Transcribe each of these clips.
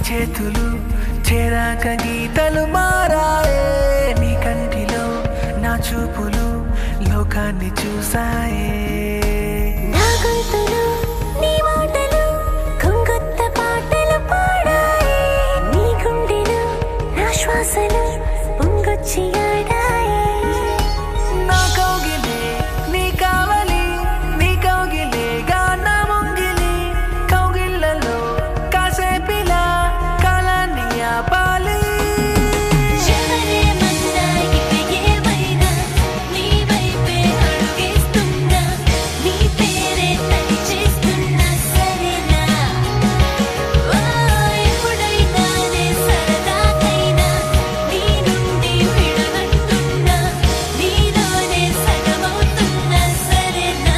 చేతులు చేరాక గీతలు మారాయే నీ కంటిలో నా చూపులు లోకాన్ని చూసాయే నా గొంతులో నీ మాటలు కొంగొత్త పాటలు పాడాయి నీ గుండెలో నా శ్వాసలు పొంగొచ్చి ఆడాయి నా కౌగిలే నీ కావలి నీ కౌగిలేగా నా ముంగిలి కౌగిళ్ళలో కాసేపిలా కాలాన్ని ఆపాలి ఎవరేమన్నా ఇక ఏమైనా నీ వైపే అడుగేస్తున్నా నీ పేరే తడి చేస్తున్నా సరేనా ఓ ఎప్పుడైనా నే సరదాకైనా నీ నుండి విడగట్టున్నా నీలోనే సగమవుతున్నా సరేనా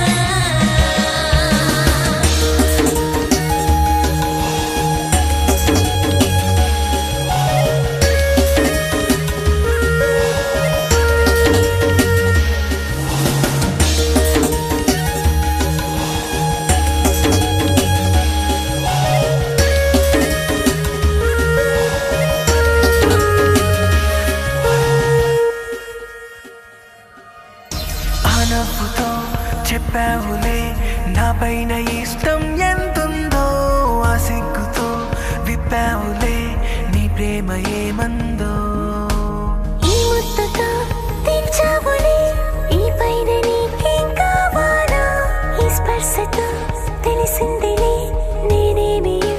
ఆ నవ్వుతో చెప్పావులే నా పైన ఇష్టం ఎంతుందో ఆ సిగ్గుతో విప్పావులే నీ ప్రేమ ఏమందో ఈ ముద్దుతో తెచ్చావులే ఈ పైన నీకేం కావాలో ఈ స్పర్శతో తెలిసిందిలే నేనేమి